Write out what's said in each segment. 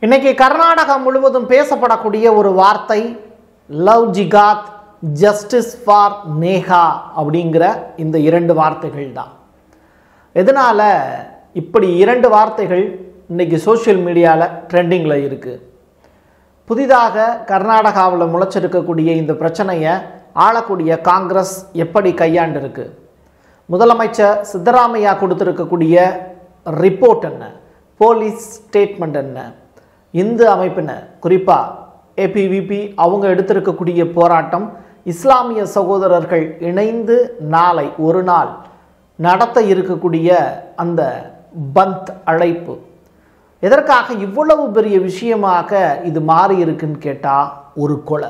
இன்னைக்கு கர்நாடகா முழுவதும் பேசப்படக்கூடிய ஒரு வார்த்தை love jihad justice for Neha அப்படிங்கிற இந்த இரண்டு வார்த்தைகள் தான் எதனால் இப்படி இரண்டு வார்த்தைகள் இன்னைக்கு சோஷியல் மீடியாவில் ட்ரெண்டிங்கில் இருக்குது புதிதாக கர்நாடகாவில் முளைச்சிருக்கக்கூடிய இந்த பிரச்சனையை ஆளக்கூடிய காங்கிரஸ் எப்படி கையாண்டிருக்கு முதலமைச்சர் சித்தராமையா கொடுத்துருக்கக்கூடிய ரிப்போர்ட் என்ன போலீஸ் ஸ்டேட்மெண்ட் என்ன இந்து அமைப்பினர் குறிப்பாக ஏபிவிபி அவங்க எடுத்திருக்கக்கூடிய போராட்டம் இஸ்லாமிய சகோதரர்கள் இணைந்து நாளை ஒரு நாள் நடத்த இருக்கக்கூடிய அந்த பந்த் அழைப்பு எதற்காக இவ்வளவு பெரிய விஷயமாக இது மாறி இருக்குன்னு கேட்டால் ஒரு கொலை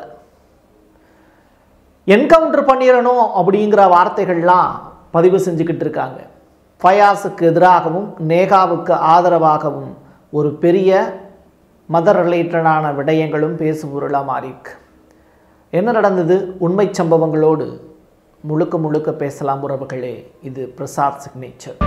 என்கவுண்டர் பண்ணிடணும் அப்படிங்கிற வார்த்தைகள்லாம் பதிவு செஞ்சுக்கிட்டு இருக்காங்க ஃபயாஸுக்கு எதிராகவும் நேகாவுக்கு ஆதரவாகவும் ஒரு பெரிய மத ரிலேட்டடான விடயங்களும் பேசுபொருளாக மாறியிருக்கு என்ன நடந்தது உண்மை சம்பவங்களோடு முழுக்க முழுக்க பேசலாம் உறவுகளே இது பிரசாத் சிக்னேச்சர்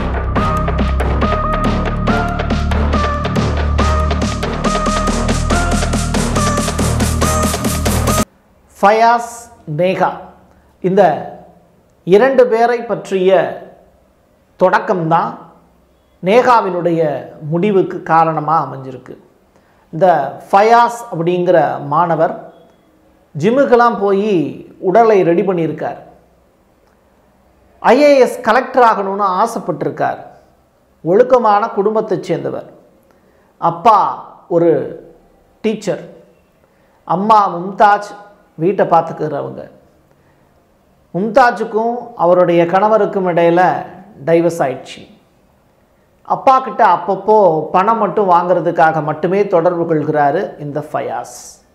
ஃபயாஸ் நேகா இந்த இரண்டு பேரை பற்றிய தொடக்கம்தான் நேகாவினுடைய முடிவுக்கு காரணமாக அமைஞ்சிருக்கு இந்த ஃபயாஸ் அப்படிங்கிற மாணவர் ஜிம்முக்கெல்லாம் போய் உடலை ரெடி பண்ணியிருக்கார் ஐஏஎஸ் கலெக்டர் ஆகணும்னு ஆசைப்பட்டிருக்கார் ஒழுக்கமான குடும்பத்தைச் சேர்ந்தவர் அப்பா ஒரு டீச்சர் அம்மா மும்தாஜ் வீட்டை பார்த்துக்கிறவங்க மும்தாஜுக்கும் அவருடைய கணவருக்கும் இடையில் டைவர்ஸ் ஆயிடுச்சு அப்பா கிட்ட அப்பப்போ பணம் மட்டும் வாங்குறதுக்காக மட்டுமே தொடர்பு கொள்கிறாரு இந்த ஃபயாஸ்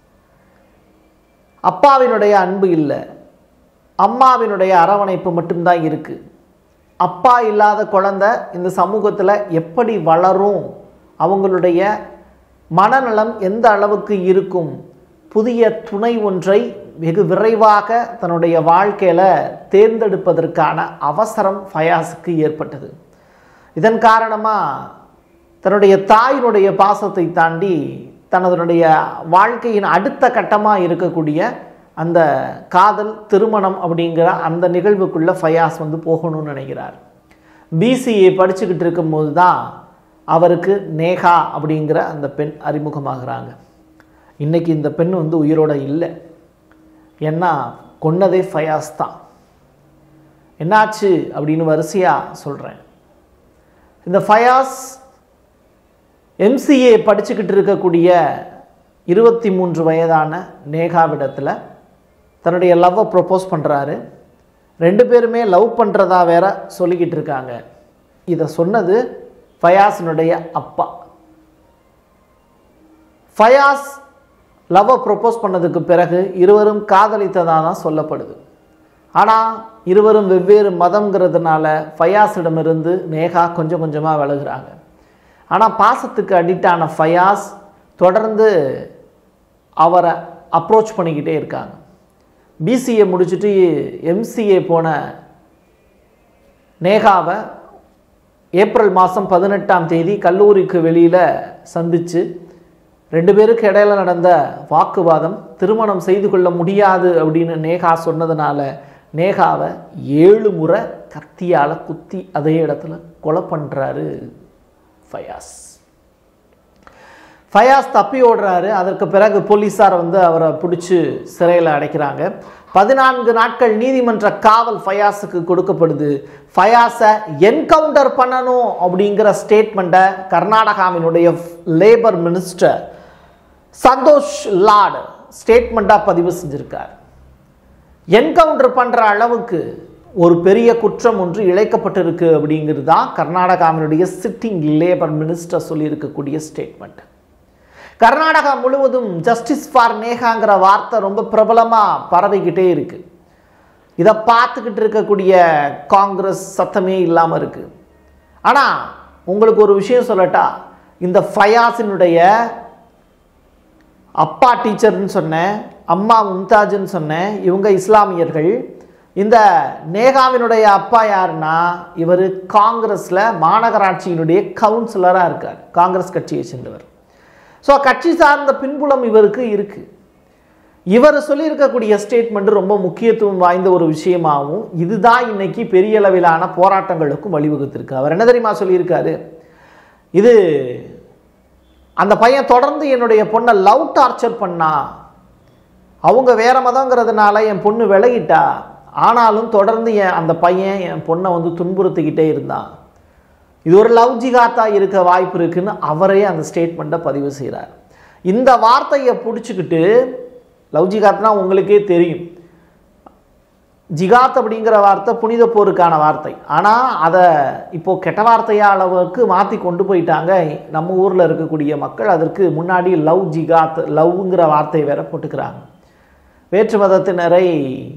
அப்பாவினுடைய அன்பு இல்லை அம்மாவினுடைய அரவணைப்பு மட்டும்தான் இருக்குது அப்பா இல்லாத குழந்தை இந்த சமூகத்தில் எப்படி வளரும் அவங்களுடைய மனநலம் எந்த அளவுக்கு இருக்கும் புதிய துணை ஒன்றை வெகு விரைவாக தன்னுடைய வாழ்க்கையில் தேர்ந்தெடுப்பதற்கான அவசரம் ஃபயாஸுக்கு ஏற்பட்டது இதன் காரணமாக தன்னுடைய தாயினுடைய பாசத்தை தாண்டி தனதனுடைய வாழ்க்கையின் அடுத்த கட்டமாக இருக்கக்கூடிய அந்த காதல் திருமணம் அப்படிங்கிற அந்த நிகழ்வுக்குள்ளே ஃபயாஸ் வந்து போகணும்னு நினைக்கிறார் பிசிஏ படிச்சுக்கிட்டு இருக்கும்போது தான் அவருக்கு நேகா அப்படிங்கிற அந்த பெண் அறிமுகமாகிறாங்க இன்றைக்கி இந்த பெண் வந்து உயிரோட இல்லை ஏன்னா கொன்னதே ஃபயாஸ் தான் என்னாச்சு அப்படின்னு வரிசையாக சொல்கிறேன் இந்த ஃபயாஸ் எம்சிஏ படிச்சுக்கிட்டு இருக்கக்கூடிய இருபத்தி மூன்று வயதான நேகாவிடத்தில் தன்னுடைய லவ்வை ப்ரொப்போஸ் பண்ணுறாரு ரெண்டு பேருமே லவ் பண்ணுறதா வேற சொல்லிக்கிட்டு இருக்காங்க இதை சொன்னது ஃபயாஸினுடைய அப்பா ஃபயாஸ் லவ்வை ப்ரொப்போஸ் பண்ணதுக்கு பிறகு இருவரும் காதலித்ததாக தான் சொல்லப்படுது ஆனால் இருவரும் வெவ்வேறு மதங்கிறதுனால ஃபயாஸிடமிருந்து நேகா கொஞ்சம் கொஞ்சமாக விலகுறாங்க ஆனால் பாசத்துக்கு அடிக்டான ஃபயாஸ் தொடர்ந்து அவரை அப்ரோச் பண்ணிக்கிட்டே இருக்காங்க பிசிஏ முடிச்சுட்டு எம்சிஏ போன நேகாவை ஏப்ரல் மாதம் பதினெட்டாம் தேதி கல்லூரிக்கு வெளியில் சந்தித்து ரெண்டு பேருக்கு இடையில நடந்த வாக்குவாதம் திருமணம் செய்து கொள்ள முடியாது அப்படின்னு நேகா சொன்னதுனால நேகாவை ஏழு முறை கத்தியால் குத்தி அதே இடத்துல கொலை பண்ணுறாரு ஃபயாஸ் ஃபயாஸ் தப்பி ஓடுறாரு அதற்கு பிறகு போலீஸார் வந்து அவரை பிடிச்சி சிறையில் அடைக்கிறாங்க பதினான்கு நாட்கள் நீதிமன்ற காவல் ஃபயாஸுக்கு கொடுக்கப்படுது ஃபயாஸை என்கவுண்டர் பண்ணணும் அப்படிங்கிற ஸ்டேட்மெண்ட்டை கர்நாடகாவினுடைய லேபர் மினிஸ்டர் சந்தோஷ் லாட் ஸ்டேட்மெண்ட்டாக பதிவு செஞ்சுருக்கார் என்கவுண்டர் பண்ணுற அளவுக்கு ஒரு பெரிய குற்றம் ஒன்று இழைக்கப்பட்டிருக்கு அப்படிங்கிறது தான் கர்நாடகாவினுடைய சிட்டிங் லேபர் மினிஸ்டர் சொல்லியிருக்கக்கூடிய ஸ்டேட்மெண்ட் கர்நாடகா முழுவதும் ஜஸ்டிஸ் ஃபார் நேகாங்கிற வார்த்தை ரொம்ப பிரபலமாக பரவிக்கிட்டே இருக்கு இதை பார்த்துக்கிட்டு இருக்கக்கூடிய காங்கிரஸ் சத்தமே இல்லாமல் இருக்குது ஆனால் உங்களுக்கு ஒரு விஷயம் சொல்லட்டா இந்த ஃபயாஸினுடைய அப்பா டீச்சர்னு சொன்னேன் அம்மா மும்தாஜ்னு சொன்னேன் இவங்க இஸ்லாமியர்கள் இந்த நேகாவினுடைய அப்பா யாருன்னா இவர் காங்கிரஸில் மாநகராட்சியினுடைய கவுன்சிலராக இருக்கார் காங்கிரஸ் கட்சியை சேர்ந்தவர் ஸோ கட்சி சார்ந்த பின்புலம் இவருக்கு இருக்குது இவர் சொல்லியிருக்கக்கூடிய ஸ்டேட்மெண்ட் ரொம்ப முக்கியத்துவம் வாய்ந்த ஒரு விஷயமாகவும் இதுதான் இன்னைக்கு பெரிய அளவிலான போராட்டங்களுக்கும் வழிவகுத்திருக்கு அவர் என்ன தெரியுமா சொல்லியிருக்காரு இது அந்த பையன் தொடர்ந்து என்னுடைய பொண்ணை லவ் டார்ச்சர் பண்ணா அவங்க வேற மதங்கிறதுனால என் பொண்ணு விலகிட்டா ஆனாலும் தொடர்ந்து என் அந்த பையன் என் பொண்ணை வந்து துன்புறுத்திக்கிட்டே இருந்தான் இது ஒரு லவ் ஜிகாத்தா இருக்க வாய்ப்பு இருக்குன்னு அவரே அந்த ஸ்டேட்மெண்ட்டை பதிவு செய்கிறார் இந்த வார்த்தையை பிடிச்சிக்கிட்டு லவ் ஜிகாத்னா உங்களுக்கே தெரியும் ஜிகாத் அப்படிங்கிற வார்த்தை புனித போருக்கான வார்த்தை ஆனால் அதை இப்போது கெட்ட வார்த்தையா அளவுக்கு மாற்றி கொண்டு போயிட்டாங்க நம்ம ஊரில் இருக்கக்கூடிய மக்கள் அதற்கு முன்னாடி லவ் ஜிகாத் லவ்ங்கிற வார்த்தையை வேற போட்டுக்கிறாங்க வேற்று மதத்தினரை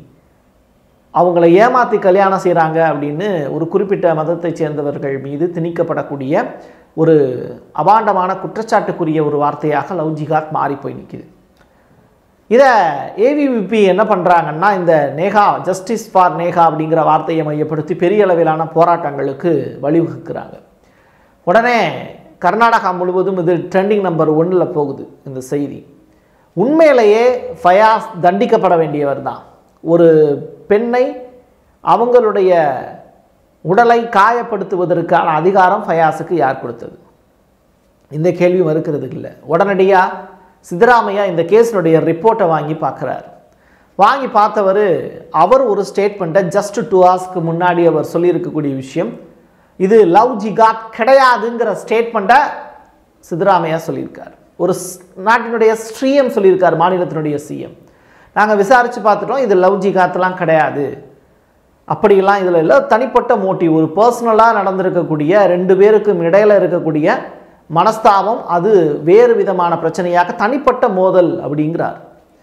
அவங்கள ஏமாற்றி கல்யாணம் செய்கிறாங்க அப்படின்னு ஒரு குறிப்பிட்ட மதத்தைச் சேர்ந்தவர்கள் மீது திணிக்கப்படக்கூடிய ஒரு அபாண்டமான குற்றச்சாட்டுக்குரிய ஒரு வார்த்தையாக லவ் ஜிகாத் மாறி போய் நிற்கிது இதை ஏவிவிபி என்ன பண்ணுறாங்கன்னா இந்த நேகா ஜஸ்டிஸ் ஃபார் நேகா அப்படிங்கிற வார்த்தையை மையப்படுத்தி பெரிய அளவிலான போராட்டங்களுக்கு வழிவகுக்கிறாங்க உடனே கர்நாடகா முழுவதும் இது ட்ரெண்டிங் நம்பர் ஒன்றில் போகுது இந்த செய்தி உண்மையிலேயே ஃபயாஸ் தண்டிக்கப்பட வேண்டியவர் தான் ஒரு பெண்ணை அவங்களுடைய உடலை காயப்படுத்துவதற்கான அதிகாரம் ஃபயாஸுக்கு யார் கொடுத்தது இந்த கேள்வி மறுக்கிறதுக்கு இல்லை உடனடியாக சித்தராமையா இந்த கேஸினுடைய ரிப்போர்ட்டை வாங்கி பார்க்குறார் வாங்கி பார்த்தவர் அவர் ஒரு ஸ்டேட்மெண்ட்டை ஜஸ்ட் டூ ஹவர்ஸ்க்கு முன்னாடி அவர் சொல்லியிருக்கக்கூடிய விஷயம் இது லவ் ஜிகாத் கிடையாதுங்கிற ஸ்டேட்மெண்ட்டை சித்தராமையா சொல்லியிருக்கார் ஒரு ஸ்- நாட்டினுடைய ஸ்ரீஎம் சொல்லியிருக்கார் மாநிலத்தினுடைய சிஎம் நாங்கள் விசாரித்து பார்த்துட்டோம் இது லவ் ஜிகாத்லாம் கிடையாது அப்படியெல்லாம் இதில் இல்லை தனிப்பட்ட மோட்டிவ் ஒரு பர்சனலாக நடந்திருக்கக்கூடிய ரெண்டு பேருக்கும் இடையில இருக்கக்கூடிய மனஸ்தாபம் அது வேறு விதமான பிரச்சனையாக தனிப்பட்ட மோதல் அப்படிங்கிறார்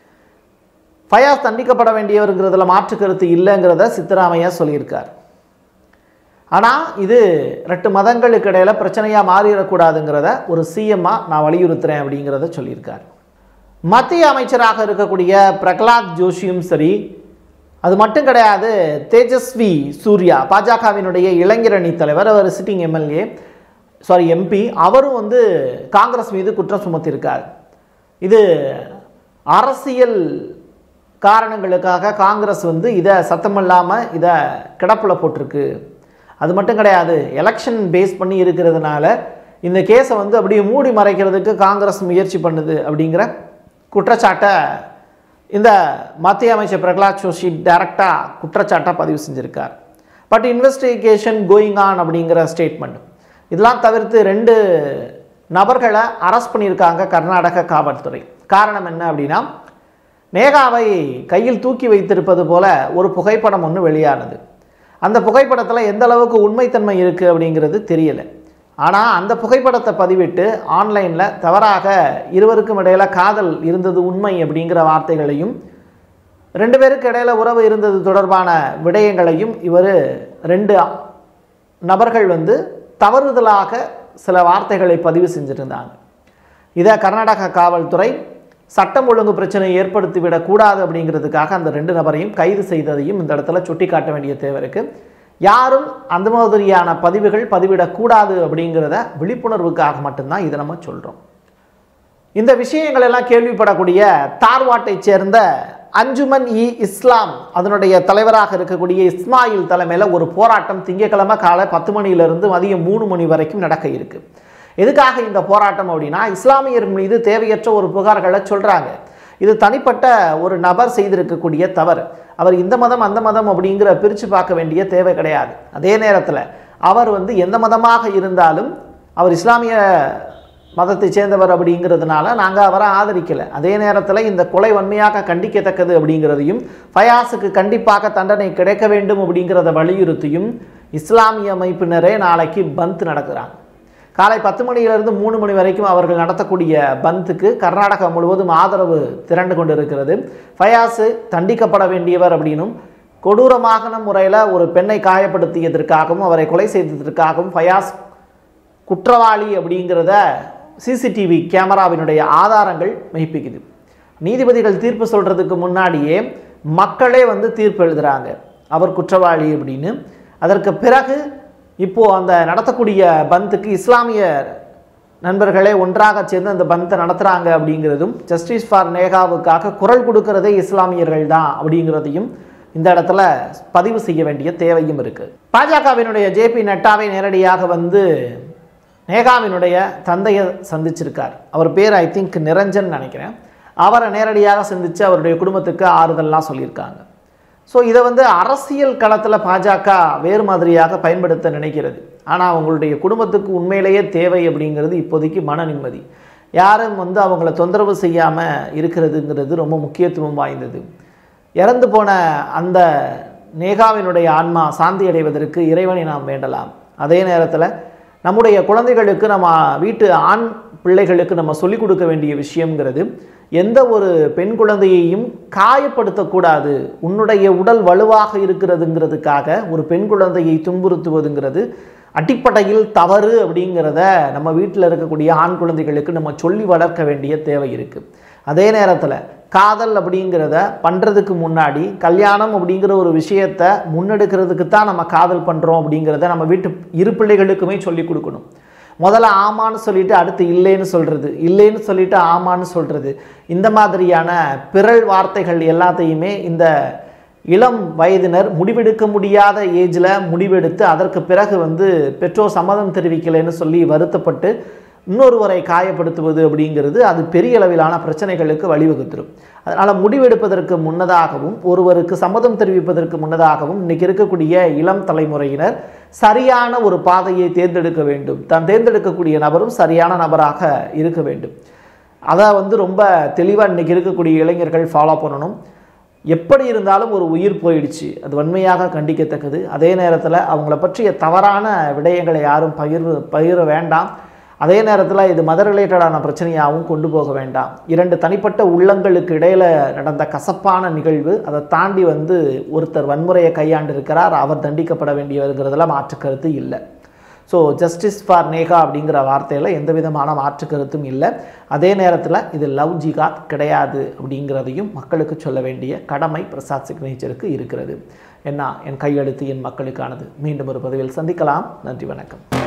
ஃபயாஸ் தண்டிக்கப்பட வேண்டியவருங்கிறதுல மாற்று கருத்து இல்லைங்கிறத சித்தராமையா சொல்லியிருக்கார் ஆனால் இது ரெண்டு மதங்களுக்கு இடையில பிரச்சனையாக மாறிடக்கூடாதுங்கிறத ஒரு சிஎம்மாக நான் வலியுறுத்துறேன் அப்படிங்கிறத சொல்லியிருக்கார் மத்திய அமைச்சராக இருக்கக்கூடிய பிரகலாத் ஜோஷியும் சரி அது மட்டும் கிடையாது தேஜஸ்வி சூர்யா பாஜகவினுடைய இளைஞரணி தலைவர் அவர் சிட்டிங் எம்எல்ஏ சாரி எம்பி அவரும் வந்து காங்கிரஸ் மீது குற்றம் சுமத்தியிருக்கார் இது அரசியல் காரணங்களுக்காக காங்கிரஸ் வந்து இதை சத்தமில்லாமல் இதை கிடப்பில் போட்டிருக்கு அது மட்டும் கிடையாது எலெக்ஷன் பேஸ் பண்ணி இருக்கிறதுனால இந்த கேஸை வந்து அப்படியே மூடி மறைக்கிறதுக்கு காங்கிரஸ் முயற்சி பண்ணுது அப்படிங்கிற குற்றச்சாட்டை இந்த மத்திய அமைச்சர் பிரகலாத் ஜோஷி டைரக்டாக குற்றச்சாட்டை பதிவு செஞ்சிருக்கார் பட் இன்வெஸ்டிகேஷன் கோயிங் ஆன் அப்படிங்கிற ஸ்டேட்மெண்ட் இதெல்லாம் தவிர்த்து ரெண்டு நபர்களை அரெஸ்ட் பண்ணியிருக்காங்க கர்நாடக காவல்துறை காரணம் என்ன அப்படின்னா நேகாவை கையில் தூக்கி வைத்திருப்பது போல ஒரு புகைப்படம் ஒன்று வெளியானது அந்த புகைப்படத்தில் எந்த அளவுக்கு உண்மைத்தன்மை இருக்குது அப்படிங்கிறது தெரியலை ஆனால் அந்த புகைப்படத்தை பதிவிட்டு ஆன்லைனில் தவறாக இருவருக்கும் இடையில காதல் இருந்தது உண்மை அப்படிங்கிற வார்த்தைகளையும் ரெண்டு பேருக்கு இடையில உறவு இருந்தது தொடர்பான விடயங்களையும் இவர் ரெண்டு நபர்கள் வந்து தவறுதலாக சில வார்த்தைகளை பதிவு செஞ்சுருந்தாங்க இதை கர்நாடக காவல்துறை சட்டம் ஒழுங்கு பிரச்சனை ஏற்படுத்திவிடக் கூடாது அப்படிங்கிறதுக்காக அந்த ரெண்டு நபரையும் கைது செய்ததையும் இந்த இடத்துல சுட்டி காட்ட வேண்டிய தேவை இருக்குது யாரும் அந்த மாதிரியான பதிவுகள் பதிவிடக்கூடாது அப்படிங்கிறத விழிப்புணர்வுக்காக மட்டும்தான் இதை நம்ம சொல்கிறோம் இந்த விஷயங்கள் எல்லாம் கேள்விப்படக்கூடிய தார்வாட்டைச் சேர்ந்த அஞ்சுமன் இ இஸ்லாம் அதனுடைய தலைவராக இருக்கக்கூடிய இஸ்மாயில் தலைமையில் ஒரு போராட்டம் திங்கட்கிழமை காலை பத்து மணியிலிருந்து மதியம் மூணு மணி வரைக்கும் நடக்க இருக்கு எதுக்காக இந்த போராட்டம் அப்படின்னா இஸ்லாமியர் மீது தேவையற்ற ஒரு புகார்களை சொல்கிறாங்க இது தனிப்பட்ட ஒரு நபர் செய்திருக்கக்கூடிய தவறு அவர் இந்த மதம் அந்த மதம் அப்படிங்கிற பிரித்து பார்க்க வேண்டிய தேவை கிடையாது அதே நேரத்தில் அவர் வந்து எந்த மதமாக இருந்தாலும் அவர் இஸ்லாமிய மதத்தை சேர்ந்தவர் அப்படிங்கிறதுனால நாங்கள் அவரை ஆதரிக்கலை அதே நேரத்தில் இந்த கொலை வன்மையாக கண்டிக்கத்தக்கது அப்படிங்கிறதையும் ஃபயாஸுக்கு கண்டிப்பாக தண்டனை கிடைக்க வேண்டும் அப்படிங்கிறத வலியுறுத்தியும் இஸ்லாமிய அமைப்பினரே நாளைக்கு பந்த் நடக்கிறாங்க காலை பத்து மணியிலிருந்து மூணு மணி வரைக்கும் அவர்கள் நடத்தக்கூடிய பந்துக்கு கர்நாடகா முழுவதும் ஆதரவு திரண்டு கொண்டிருக்கிறது ஃபயாஸு தண்டிக்கப்பட வேண்டியவர் அப்படின்னும் கொடூரமான முறையில் ஒரு பெண்ணை காயப்படுத்தியதற்காகவும் அவரை கொலை செய்ததற்காகவும் ஃபயாஸ் குற்றவாளி அப்படிங்கிறத சிசிடிவி கேமராவினுடைய ஆதாரங்கள் மெய்ப்பிக்குது நீதிபதிகள் தீர்ப்பு சொல்கிறதுக்கு முன்னாடியே மக்களே வந்து தீர்ப்பு எழுதுகிறாங்க அவர் குற்றவாளி அப்படின்னு அதற்கு பிறகு இப்போது அந்த நடத்தக்கூடிய பந்துக்கு இஸ்லாமிய நண்பர்களே ஒன்றாக சேர்ந்து அந்த பந்தத்தை நடத்துகிறாங்க அப்படிங்கிறதும் ஜஸ்டிஸ் ஃபார் நேகாவுக்காக குரல் கொடுக்கறதே இஸ்லாமியர்கள் தான் அப்படிங்கிறதையும் இந்த இடத்துல பதிவு செய்ய வேண்டிய தேவையும் இருக்குது பாஜகவினுடைய ஜேபி நட்டாவை நேரடியாக வந்து நேகாவினுடைய தந்தையை சந்திச்சிருக்கார் அவர் பேர் ஐ திங்க் நிரஞ்சன் நினைக்கிறேன் அவரை நேரடியாக சந்தித்து அவருடைய குடும்பத்துக்கு ஆறுதல்லாம் சொல்லியிருக்காங்க ஸோ இதை வந்து அரசியல் களத்தில் பாஜக வேறு மாதிரியாக பயன்படுத்த நினைக்கிறது ஆனால் அவங்களுடைய குடும்பத்துக்கு உண்மையிலேயே தேவை அப்படிங்கிறது இப்போதைக்கு மன நிம்மதி யாரும் வந்து அவங்கள தொந்தரவு செய்யாமல் இருக்கிறதுங்கிறது ரொம்ப முக்கியத்துவம் வாய்ந்தது இறந்து போன அந்த நேகாவினுடைய ஆன்மா சாந்தி அடைவதற்கு இறைவனை நாம் வேண்டலாம் அதே நேரத்தில் நம்முடைய குழந்தைகளுக்கு நம்ம வீட்டு ஆண் பிள்ளைகளுக்கு நம்ம சொல்லிக் கொடுக்க வேண்டிய விஷயங்கிறது எந்த ஒரு பெண் குழந்தையையும் காயப்படுத்தக்கூடாது உன்னுடைய உடல் வலுவாக இருக்கிறதுங்கிறதுக்காக ஒரு பெண் குழந்தையை துன்புறுத்துவதுங்கிறது அடிப்படையில் தவறு அப்படிங்கிறத நம்ம வீட்டில் இருக்கக்கூடிய ஆண் குழந்தைகளுக்கு நம்ம சொல்லி வளர்க்க வேண்டிய தேவை இருக்குது அதே நேரத்தில் காதல் அப்படிங்கிறத பண்ணுறதுக்கு முன்னாடி கல்யாணம் அப்படிங்கிற ஒரு விஷயத்தை முன்னெடுக்கிறதுக்கு தான் நம்ம காதல் பண்ணுறோம் அப்படிங்கிறத நம்ம வீட்டு இரு பிள்ளைகளுக்குமே சொல்லி கொடுக்கணும் முதல்ல ஆமான்னு சொல்லிட்டு அடுத்து இல்லைன்னு சொல்கிறது இல்லைன்னு சொல்லிட்டு ஆமான்னு சொல்கிறது இந்த மாதிரியான பிறல் வார்த்தைகள் எல்லாத்தையுமே இந்த இளம் வயதினர் முடிவெடுக்க முடியாத ஏஜில் முடிவெடுத்து அதற்கு பிறகு வந்து பெற்றோர் சம்மதம் தெரிவிக்கலைன்னு சொல்லி வருத்தப்பட்டு இன்னொருவரை காயப்படுத்துவது அப்படிங்கிறது அது பெரிய அளவிலான பிரச்சனைகளுக்கு வழிவகுத்துரும் அதனால் முடிவெடுப்பதற்கு முன்னதாகவும் ஒருவருக்கு சம்மதம் தெரிவிப்பதற்கு முன்னதாகவும் இன்னைக்கு இருக்கக்கூடிய இளம் தலைமுறையினர் சரியான ஒரு பாதையை தேர்ந்தெடுக்க வேண்டும் தான் தேர்ந்தெடுக்கக்கூடிய நபரும் சரியான நபராக இருக்க வேண்டும் அதை வந்து ரொம்ப தெளிவாக இன்னைக்கு இருக்கக்கூடிய இளைஞர்கள் ஃபாலோ பண்ணணும் எப்படி இருந்தாலும் ஒரு உயிர் போயிடுச்சு அது வன்மையாக கண்டிக்கத்தக்கது அதே நேரத்தில் அவங்கள பற்றிய தவறான விடயங்களை யாரும் பகிர்வு பகிர வேண்டாம் அதே நேரத்தில் இது மத ரிலேட்டடான பிரச்சனையாகவும் கொண்டு போக வேண்டாம் இரண்டு தனிப்பட்ட உள்ளங்களுக்கு இடையில் நடந்த கசப்பான நிகழ்வு அதை தாண்டி வந்து ஒருத்தர் வன்முறையை கையாண்டு இருக்கிறார் அவர் தண்டிக்கப்பட வேண்டியவருங்கிறதுல மாற்று கருத்து இல்லை ஸோ ஜஸ்டிஸ் ஃபார் நேகா அப்படிங்கிற வார்த்தையில் எந்த விதமான மாற்று கருத்தும் இல்லை அதே நேரத்தில் இது லவ் ஜிகாத் கிடையாது அப்படிங்கிறதையும் மக்களுக்கு சொல்ல வேண்டிய கடமை பிரசாத் சிக்னேச்சருக்கு இருக்கிறது என்ன என் கையெழுத்து என் மக்களுக்கானது மீண்டும் ஒரு பதிவில் சந்திக்கலாம் நன்றி வணக்கம்